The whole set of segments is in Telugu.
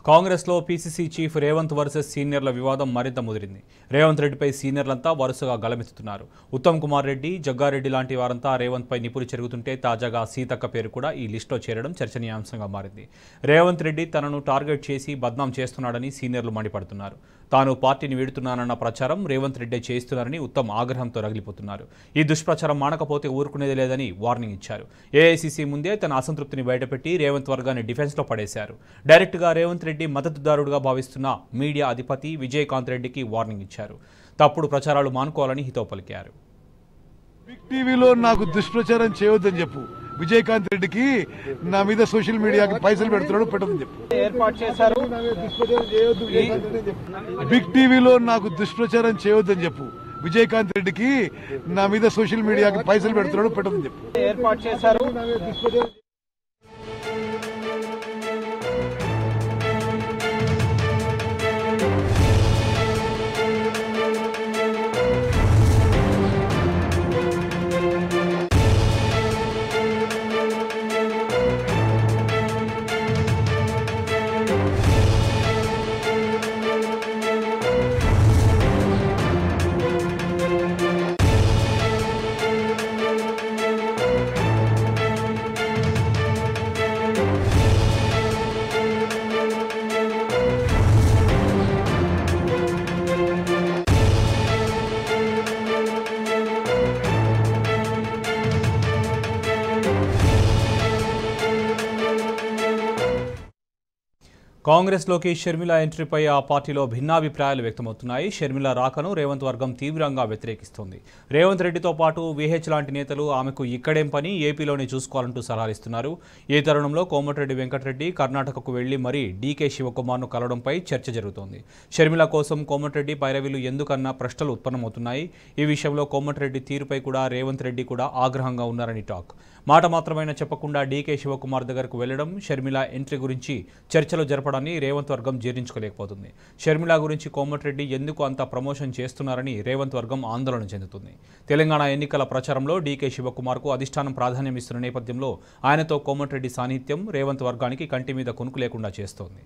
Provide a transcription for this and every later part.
కాంగ్రెస్లో పీసీసీ చీఫ్ రేవంత్ వర్సెస్ సీనియర్ల వివాదం మరింత ముదిరింది రేవంత్ రెడ్డిపై సీనియర్లంతా వరుసగా గలమెత్తుతున్నారు ఉత్తమ్ కుమార్ రెడ్డి జగ్గారెడ్డి లాంటి వారంతా రేవంత్పై నిపులు చెరుగుతుంటే తాజాగా సీతక్క పేరు కూడా ఈ లిస్టులో చేరడం చర్చనీయాంశంగా మారింది రేవంత్ రెడ్డి తనను టార్గెట్ చేసి బద్నాం చేస్తున్నాడని సీనియర్లు మండిపడుతున్నారు తాను పార్టీని వీడుతున్నానన్న ప్రచారం రేవంత్ రెడ్డి చేయిస్తున్నారని ఉత్తమ్ ఆగ్రహంతో రగిలిపోతున్నారు ఈ దుష్ప్రచారం మానకపోతే ఊరుకునేది లేదని వార్నింగ్ ఇచ్చారు ఏఐసీసీ ముందే తన అసంతృప్తిని బయటపెట్టి రేవంత్ వర్గాన్ని డిఫెన్స్లో పడేశారు డైరెక్ట్గా రేవంత్ రెడ్డి మద్దతుదారుడుగా భావిస్తున్న మీడియా అధిపతి విజయకాంత్ రెడ్డికి వార్నింగ్ ఇచ్చారు తప్పుడు ప్రచారాలు మానుకోవాలని హితో పలికారు బిగ్ టీవీలో నాకు దుష్ప్రచారం చేయొద్దని చెప్పు విజయకాంత్ రెడ్డికి నా మీద సోషల్ మీడియాకి పైసలు పెడుతున్నాడు పెట్టదని చెప్పు ఏర్పాటు చేశారు బిగ్ టీవీలో నాకు దుష్ప్రచారం చేయొద్దని చెప్పు విజయకాంత్ రెడ్డికి నా మీద సోషల్ మీడియాకి పైసలు పెడుతున్నాడు పెట్టదని చెప్పు ఏర్పాటు చేశారు కాంగ్రెస్లోకి షర్మిల ఎంట్రీపై ఆ పార్టీలో భిన్నాభిప్రాయాలు వ్యక్తమవుతున్నాయి షర్మిల రాకను రేవంత్ వర్గం తీవ్రంగా వ్యతిరేకిస్తోంది రేవంత్ రెడ్డితో పాటు విహెచ్ లాంటి నేతలు ఆమెకు ఇక్కడేం పని ఏపీలోనే చూసుకోవాలంటూ సలహాలిస్తున్నారు ఈ తరుణంలో కోమటిరెడ్డి వెంకటరెడ్డి కర్ణాటకకు వెళ్లి మరీ డీకే శివకుమార్ను కలవడంపై చర్చ జరుగుతోంది షర్మిల కోసం కోమటిరెడ్డి పైరవీలు ఎందుకన్నా ప్రశ్నలు ఉత్పన్నమవుతున్నాయి ఈ విషయంలో కోమటిరెడ్డి తీరుపై కూడా రేవంత్ రెడ్డి కూడా ఆగ్రహంగా ఉన్నారని టాక్ మాట మాత్రమైనా చెప్పకుండా డీకే శివకుమార్ దగ్గరకు వెళ్లడం షర్మిల ఎంట్రీ గురించి చర్చలు జరపడాన్ని రేవంత్ వర్గం జీర్ణించుకోలేకపోతుంది షర్మిల గురించి కోమటిరెడ్డి ఎందుకు అంత ప్రమోషన్ చేస్తున్నారని రేవంత్ వర్గం ఆందోళన చెందుతుంది తెలంగాణ ఎన్నికల ప్రచారంలో డీకే శివకుమార్కు అధిష్టానం ప్రాధాన్యం ఇస్తున్న నేపథ్యంలో ఆయనతో కోమటిరెడ్డి సాన్నిధ్యం రేవంత్ వర్గానికి కంటి మీద కొనుకు లేకుండా చేస్తోంది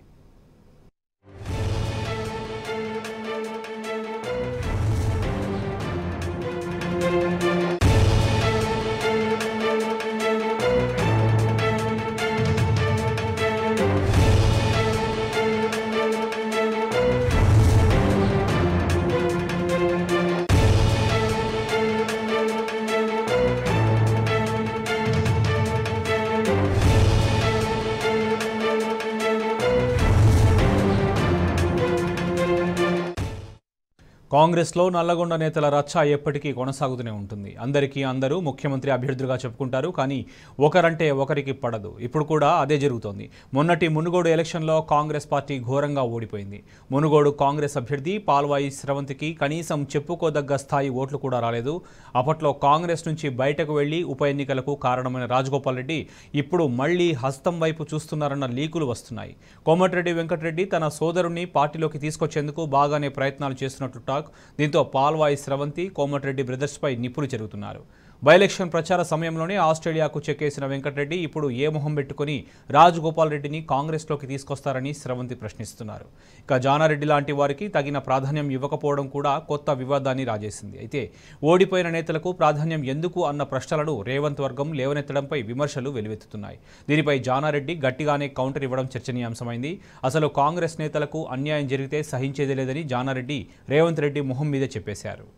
కాంగ్రెస్లో నల్లగొండ నేతల రచ్చ ఎప్పటికీ కొనసాగుతూనే ఉంటుంది అందరికీ అందరూ ముఖ్యమంత్రి అభ్యర్థులుగా చెప్పుకుంటారు కానీ ఒకరంటే ఒకరికి పడదు ఇప్పుడు కూడా అదే జరుగుతోంది మొన్నటి మునుగోడు ఎలక్షన్లో కాంగ్రెస్ పార్టీ ఘోరంగా ఓడిపోయింది మునుగోడు కాంగ్రెస్ అభ్యర్థి పాల్వాయి స్రవంతికి కనీసం చెప్పుకోదగ్గ స్థాయి ఓట్లు కూడా రాలేదు అప్పట్లో కాంగ్రెస్ నుంచి బయటకు వెళ్లి ఉప ఎన్నికలకు కారణమైన రాజగోపాల్ రెడ్డి ఇప్పుడు మళ్లీ హస్తం వైపు చూస్తున్నారన్న లీకులు వస్తున్నాయి కోమటిరెడ్డి వెంకటరెడ్డి తన సోదరుణ్ణి పార్టీలోకి తీసుకొచ్చేందుకు బాగానే ప్రయత్నాలు చేస్తున్నట్లు టాక్ దీంతో పాల్వాయి స్రవంతి కోమటిరెడ్డి బ్రదర్స్పై నిప్పులు జరుగుతున్నారు బై ఎలక్షన్ ప్రచార సమయంలోనే ఆస్ట్రేలియాకు చెక్కేసిన వెంకటరెడ్డి ఇప్పుడు ఏ మొహం పెట్టుకుని రాజగోపాల్ రెడ్డిని కాంగ్రెస్లోకి తీసుకొస్తారని స్రవంతి ప్రశ్నిస్తున్నారు ఇక జానారెడ్డి లాంటి వారికి తగిన ప్రాధాన్యం ఇవ్వకపోవడం కూడా కొత్త వివాదాన్ని రాజేసింది అయితే ఓడిపోయిన నేతలకు ప్రాధాన్యం ఎందుకు అన్న ప్రశ్నలను రేవంత్ వర్గం లేవనెత్తడంపై విమర్శలు వెలువెత్తుతున్నాయి దీనిపై జానారెడ్డి గట్టిగానే కౌంటర్ ఇవ్వడం చర్చనీయాంశమైంది అసలు కాంగ్రెస్ నేతలకు అన్యాయం జరిగితే సహించేది లేదని జానారెడ్డి రేవంత్ రెడ్డి మొహం మీదే చెప్పేశారు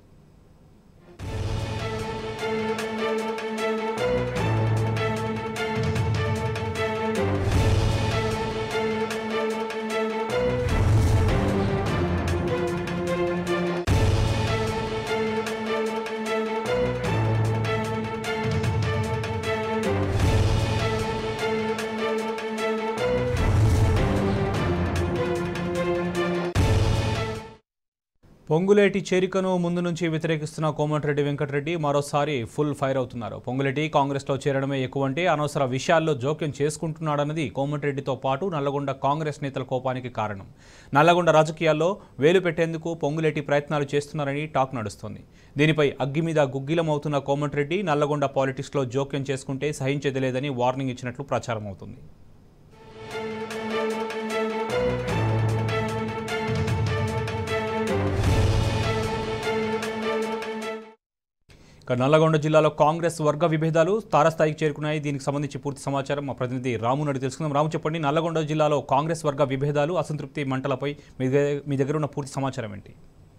పొంగులేటి చేరికను ముందు నుంచి వ్యతిరేకిస్తున్న కోమటిరెడ్డి వెంకటరెడ్డి మరోసారి ఫుల్ ఫైర్ అవుతున్నారు పొంగులేటి కాంగ్రెస్లో చేరడమే ఎక్కువ అంటే అనవసర విషయాల్లో జోక్యం చేసుకుంటున్నాడన్నది కోమటిరెడ్డితో పాటు నల్లగొండ కాంగ్రెస్ నేతల కోపానికి కారణం నల్లగొండ రాజకీయాల్లో వేలు పెట్టేందుకు పొంగులేటి ప్రయత్నాలు చేస్తున్నారని టాక్ నడుస్తోంది దీనిపై అగ్గి మీద గుగ్గిలమవుతున్న కోమటిరెడ్డి నల్లగొండ పాలిటిక్స్లో జోక్యం చేసుకుంటే సహించేది లేదని వార్నింగ్ ఇచ్చినట్లు ప్రచారం అవుతుంది ఇక నల్లగొండ జిల్లాలో కాంగ్రెస్ వర్గ విభేదాలు తారస్థాయికి చేరుకున్నాయి దీనికి సంబంధించి పూర్తి సమాచారం మా ప్రతినిధి రాము నడి తెలుసుకుందాం రాము చెప్పండి నల్లగొండ జిల్లాలో కాంగ్రెస్ వర్గ విభేదాలు అసంతృప్తి మంటలపై మీ దగ్గర- మీ దగ్గర ఉన్న పూర్తి సమాచారం ఏంటి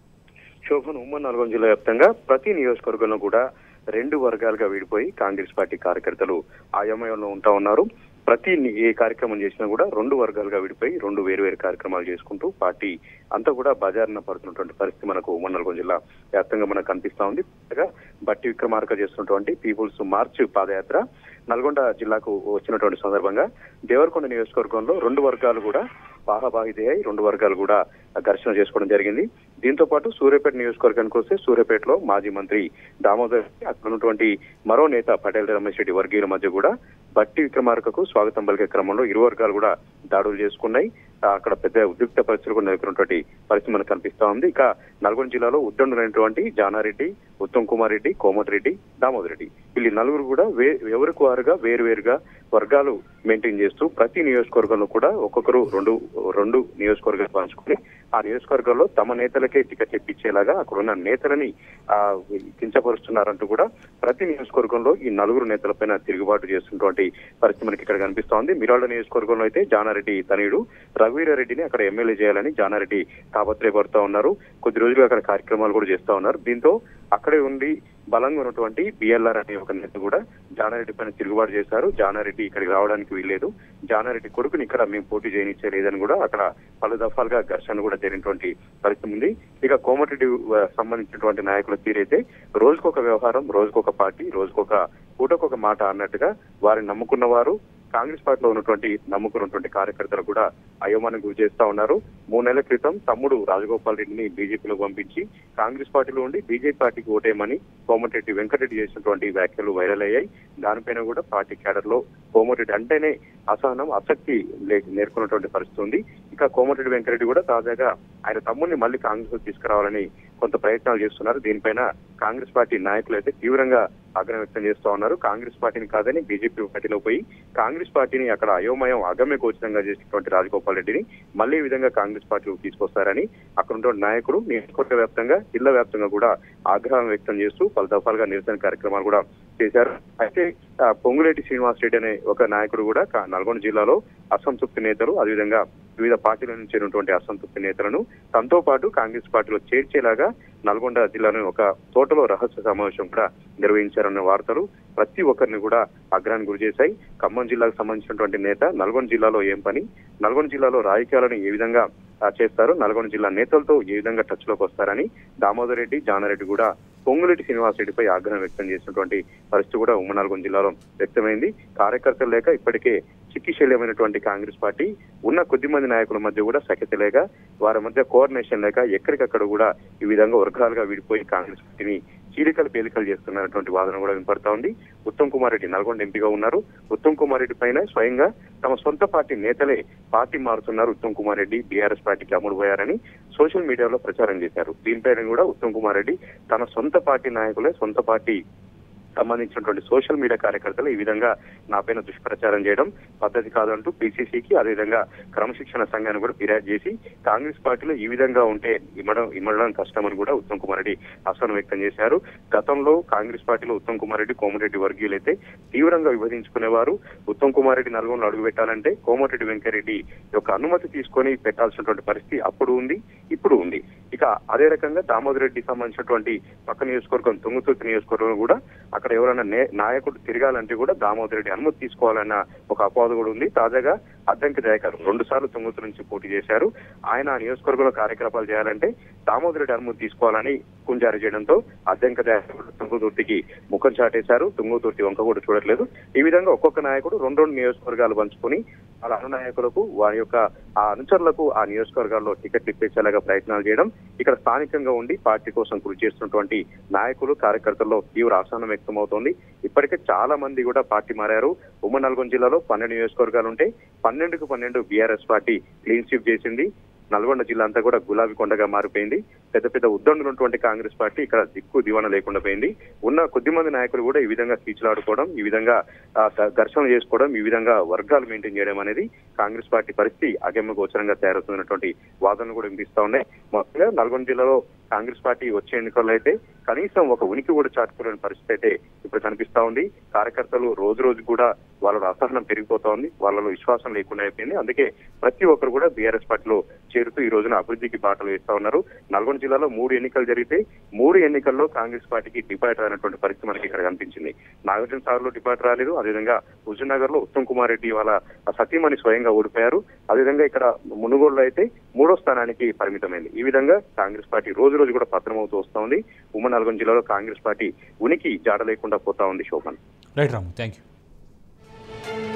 శోభన్ ఉమ్మడి నల్గొండ జిల్లా వ్యాప్తంగా ప్రతి నియోజకవర్గంలో కూడా రెండు వర్గాలుగా విడిపోయి కాంగ్రెస్ పార్టీ కార్యకర్తలు ఆయామయంలో ఉంటా ఉన్నారు ప్రతి ని- ఏ కార్యక్రమం చేసినా కూడా రెండు వర్గాలుగా విడిపోయి రెండు వేరు వేరు కార్యక్రమాలు చేసుకుంటూ పార్టీ అంతా కూడా బజారున పడుతున్నటువంటి పరిస్థితి మనకు ఉమ్మడి నల్గొండ జిల్లా వ్యాప్తంగా మనకు కనిపిస్తా ఉంది కొత్తగా బట్టి విక్రమార్క చేస్తున్నటువంటి పీపుల్స్ మార్చ్ పాదయాత్ర నల్గొండ జిల్లాకు వచ్చినటువంటి సందర్భంగా దేవరకొండ నియోజకవర్గంలో రెండు వర్గాలు కూడా బాహాబాహిదయ్యాయి రెండు వర్గాలు కూడా ఘర్షణ చేసుకోవడం జరిగింది దీంతో పాటు సూర్యాపేట నియోజకవర్గానికి వస్తే సూర్యాపేటలో మాజీ మంత్రి దామోదర్ అక్కడ ఉన్నటువంటి మరో నేత పటేల్ రమేష్ రెడ్డి వర్గీయుల మధ్య కూడా బట్టి విక్రమార్కకు స్వాగతం పలికే క్రమంలో ఇరు వర్గాలు కూడా దాడులు చేసుకున్నాయి ఆ, అక్కడ పెద్ద ఉద్రిక్త పరిస్థితులు కూడా నెలకొన్నటువంటి పరిస్థితి మనకు కనిపిస్తా ఉంది ఇక నల్గొండ జిల్లాలో ఉద్దండులైనటువంటి జానారెడ్డి ఉత్తమ్ కుమార్ రెడ్డి కోమటిరెడ్డి దామోదర్ రెడ్డి వీళ్ళు నలుగురు కూడా వే ఎవరికి వారుగా వేరు వేరుగా వర్గాలు మెయింటైన్ చేస్తూ ప్రతి నియోజకవర్గంలో కూడా ఒక్కొక్కరు రెండు రెండు నియోజకవర్గాలు పంచుకొని ఆ నియోజకవర్గంలో తమ నేతలకే టికెట్ ఇప్పించేలాగా అక్కడ ఉన్న నేతలని ఆ కించపరుస్తున్నారంటూ కూడా ప్రతి నియోజకవర్గంలో ఈ నలుగురు నేతలపైన తిరుగుబాటు చేస్తున్నటువంటి పరిస్థితి మనకి ఇక్కడ కనిపిస్తా ఉంది మిరాళ్ళ నియోజకవర్గంలో అయితే జానారెడ్డి తనయుడు రఘువీరారెడ్డిని అక్కడ ఎమ్మెల్యే చేయాలని జానారెడ్డి తాపత్రయపడుతూ ఉన్నారు కొద్ది రోజులుగా అక్కడ కార్యక్రమాలు కూడా చేస్తా ఉన్నారు దీంతో అక్కడే ఉండి బలంగా ఉన్నటువంటి బిఎల్ఆర్ అనే ఒక నేత కూడా జానారెడ్డి పైన తిరుగుబాటు చేశారు జానారెడ్డి ఇక్కడికి రావడానికి వీల్లేదు జానారెడ్డి కొడుకుని ఇక్కడ మేము పోటీ చేయనిచ్చేలేదని కూడా అక్కడ పలు దఫాలుగా ఘర్షణ కూడా జరిగినటువంటి పరిస్థితి ఉంది ఇక కోమటిరెడ్డి ఆ, సంబంధించినటువంటి నాయకుల తీరైతే రోజుకొక వ్యవహారం రోజుకొక పార్టీ రోజుకొక పూటకొక మాట అన్నట్టుగా వారిని నమ్ముకున్న వారు కాంగ్రెస్ పార్టీలో ఉన్నటువంటి నమ్ముకున్నటువంటి కార్యకర్తలు కూడా అయోమానికి గురి చేస్తా ఉన్నారు మూడు నెలల క్రితం తమ్ముడు రాజగోపాల్ రెడ్డిని బీజేపీలో పంపించి కాంగ్రెస్ పార్టీలో ఉండి బీజేపీ పార్టీకి ఓటేయమని కోమటిరెడ్డి వెంకటరెడ్డి చేసినటువంటి వ్యాఖ్యలు వైరల్ అయ్యాయి దానిపైన కూడా పార్టీ క్యాడర్ లో కోమటిరెడ్డి అంటేనే అసహనం ఆసక్తి లే- నేర్కొన్నటువంటి పరిస్థితి ఉంది ఇక కోమటిరెడ్డి వెంకటరెడ్డి కూడా తాజాగా ఆయన తమ్ముడిని మళ్ళీ కాంగ్రెస్ లో తీసుకురావాలని కొంత ప్రయత్నాలు చేస్తున్నారు దీనిపైన కాంగ్రెస్ పార్టీ నాయకులు అయితే తీవ్రంగా ఆగ్రహం వ్యక్తం చేస్తూ ఉన్నారు కాంగ్రెస్ పార్టీని కాదని బీజేపీ పార్టీలో పోయి కాంగ్రెస్ పార్టీని అక్కడ అయోమయం అగమ్య గోచరంగా చేసినటువంటి రాజగోపాల్ రెడ్డిని మళ్ళీ ఈ విధంగా కాంగ్రెస్ పార్టీలోకి తీసుకొస్తారని అక్కడ ఉన్నటువంటి నాయకుడు నియోజకవర్గ వ్యాప్తంగా జిల్లా వ్యాప్తంగా కూడా ఆగ్రహం వ్యక్తం చేస్తూ పలు దఫాలుగా నిరసన కార్యక్రమాలు కూడా చేశారు అయితే ఆ, పొంగులేటి శ్రీనివాస్ రెడ్డి అనే ఒక నాయకుడు కూడా కా- నల్గొండ జిల్లాలో అసంతృప్తి నేతలు అదేవిధంగా వివిధ పార్టీల నుంచి ఉన్నటువంటి అసంతృప్తి నేతలను తనతో పాటు కాంగ్రెస్ పార్టీలో చేర్చేలాగా నల్గొండ జిల్లాలోని ఒక తోటలో రహస్య సమావేశం కూడా నిర్వహించారన్న వార్తలు ప్రతి ఒక్కరిని కూడా అగ్రానికి గురి చేశాయి ఖమ్మం జిల్లాకు సంబంధించినటువంటి నేత నల్గొండ జిల్లాలో ఏం పని నల్గొండ జిల్లాలో రాజకీయాలను ఏ విధంగా ఆ, చేస్తారు నల్గొండ జిల్లా నేతలతో ఏ విధంగా టచ్ లోకి వస్తారని దామోదర్ రెడ్డి జానారెడ్డి కూడా పొంగులేటి శ్రీనివాస్ రెడ్డిపై ఆగ్రహం వ్యక్తం చేసినటువంటి పరిస్థితి కూడా ఉమ్మడి నల్గొండ జిల్లాలో వ్యక్తమైంది కార్యకర్తలు లేక ఇప్పటికే చిక్కిశల్యమైనటువంటి కాంగ్రెస్ పార్టీ ఉన్న కొద్ది మంది నాయకుల మధ్య కూడా సఖ్యత లేక వారి మధ్య కోఆర్డినేషన్ లేక ఎక్కడికక్కడ కూడా ఈ విధంగా వర్గాలుగా విడిపోయి కాంగ్రెస్ పార్టీని చీలికలు పేలికలు చేస్తున్నటువంటి వాదన కూడా వినపడతా ఉంది ఉత్తమ్ కుమార్ రెడ్డి నల్గొండ ఎంపీగా ఉన్నారు ఉత్తమ్ కుమార్ రెడ్డి పైన స్వయంగా తమ సొంత పార్టీ నేతలే పార్టీ మారుతున్నారు ఉత్తమ్ కుమార్ రెడ్డి బీఆర్ఎస్ పార్టీకి అమ్ముడు పోయారని సోషల్ మీడియాలో ప్రచారం చేశారు దీనిపైన కూడా ఉత్తమ్ కుమార్ రెడ్డి తన సొంత పార్టీ నాయకులే సొంత పార్టీ సంబంధించినటువంటి సోషల్ మీడియా కార్యకర్తలు ఈ విధంగా నాపైన దుష్ప్రచారం చేయడం పద్ధతి కాదంటూ పిసిసికి అదేవిధంగా క్రమశిక్షణ సంఘాన్ని కూడా ఫిర్యాదు చేసి కాంగ్రెస్ పార్టీలో ఈ విధంగా ఉంటే ఇమ్మడం ఇమ్మడం కష్టమని కూడా ఉత్తమ్ కుమార్ రెడ్డి అసహనం వ్యక్తం చేశారు గతంలో కాంగ్రెస్ పార్టీలో ఉత్తమ్ కుమార్ రెడ్డి కోమటిరెడ్డి వర్గీయులైతే తీవ్రంగా విభజించుకునేవారు ఉత్తమ్ కుమార్ రెడ్డి నల్గొండలో అడుగు పెట్టాలంటే కోమటిరెడ్డి వెంకరెడ్డి యొక్క అనుమతి తీసుకొని పెట్టాల్సినటువంటి పరిస్థితి అప్పుడు ఉంది ఇప్పుడు ఉంది ఇక అదే రకంగా దామోదర్ రెడ్డి సంబంధించినటువంటి పక్క నియోజకవర్గం తుంగతుర్తి నియోజకవర్గం కూడా అక్కడ ఎవరైనా నే- నాయకుడు తిరగాలంటే కూడా దామోదర్ రెడ్డి అనుమతి తీసుకోవాలన్న ఒక అపవాదు కూడా ఉంది తాజాగా అద్దంకి దయాకర్ రెండు సార్లు తుంగతుర్తి నుంచి పోటీ చేశారు ఆయన ఆ నియోజకవర్గంలో కార్యకలాపాలు చేయాలంటే దామోదర్ రెడ్డి అనుమతి తీసుకోవాలని కుంజారీ చేయడంతో అద్దంకి దయాకర్ కూడా తుంగతుర్తికి ముఖం చాటేశారు తుంగతుర్తి వంక కూడా చూడట్లేదు ఈ విధంగా ఒక్కొక్క నాయకుడు రెండు రెండు నియోజకవర్గాలు పంచుకొని వాళ్ళ అను నాయకులకు వారి యొక్క ఆ అనుచరులకు ఆ నియోజకవర్గాల్లో టికెట్లు ఇప్పించేలాగా ప్రయత్నాలు చేయడం ఇక్కడ స్థానికంగా ఉండి పార్టీ కోసం కృషి చేస్తున్నటువంటి నాయకులు కార్యకర్తల్లో తీవ్ర అసహనం వ్యక్తమవుతోంది ఇప్పటికే చాలా మంది కూడా పార్టీ మారారు ఉమ్మడి నల్గొండ జిల్లాలో పన్నెండు నియోజకవర్గాలు ఉంటే పన్నెండుకు పన్నెండు బీఆర్ఎస్ పార్టీ క్లీన్ స్వీప్ చేసింది నల్గొండ జిల్లా అంతా కూడా గులాబీ కొండగా మారిపోయింది పెద్ద పెద్ద ఉద్దండున్నటువంటి కాంగ్రెస్ పార్టీ ఇక్కడ దిక్కు దివాన లేకుండా పోయింది ఉన్న కొద్ది మంది నాయకులు కూడా ఈ విధంగా కీచులాడుకోవడం ఈ విధంగా ఆ, ఘ- ఘర్షణ చేసుకోవడం ఈ విధంగా వర్గాలు మెయింటైన్ చేయడం అనేది కాంగ్రెస్ పార్టీ పరిస్థితి అగమ్య గోచరంగా తయారవుతున్నటువంటి వాదనలు కూడా వినిపిస్తా ఉన్నాయి మొత్తంగా నల్గొండ జిల్లాలో కాంగ్రెస్ పార్టీ వచ్చే ఎన్నికల్లో అయితే కనీసం ఒక ఉనికి కూడా చాటుకోలేని పరిస్థితి అయితే ఇప్పుడు కనిపిస్తా ఉంది కార్యకర్తలు రోజు రోజు కూడా వాళ్ళ అసహనం పెరిగిపోతా ఉంది వాళ్ళలో విశ్వాసం లేకుండా అయిపోయింది అందుకే ప్రతి ఒక్కరు కూడా బీఆర్ఎస్ పార్టీలో చేరుతూ ఈ రోజున అభివృద్ధికి బాటలు వేస్తా ఉన్నారు నల్గొండ జిల్లాలో మూడు ఎన్నికలు జరిగితే మూడు ఎన్నికల్లో కాంగ్రెస్ పార్టీకి డిపాజిట్ అయినటువంటి పరిస్థితి మనకి ఇక్కడ కనిపించింది నాగార్జున సాగర్ లో డిపాజిట్ రాలేదు అదేవిధంగా హుజూర్ నగర్ లో ఉత్తమ్ కుమార్ రెడ్డి వాళ్ళ సతీమణి స్వయంగా ఓడిపోయారు అదేవిధంగా ఇక్కడ మునుగోడులో అయితే మూడో స్థానానికి పరిమితమైంది ఈ విధంగా కాంగ్రెస్ పార్టీ రోజు రోజు కూడా పతనమవుతూ వస్తా ఉంది ఉమ్మడి నల్గొండ జిల్లాలో కాంగ్రెస్ పార్టీ ఉనికి జాడ లేకుండా పోతా ఉంది Shobhan right Ramu thank you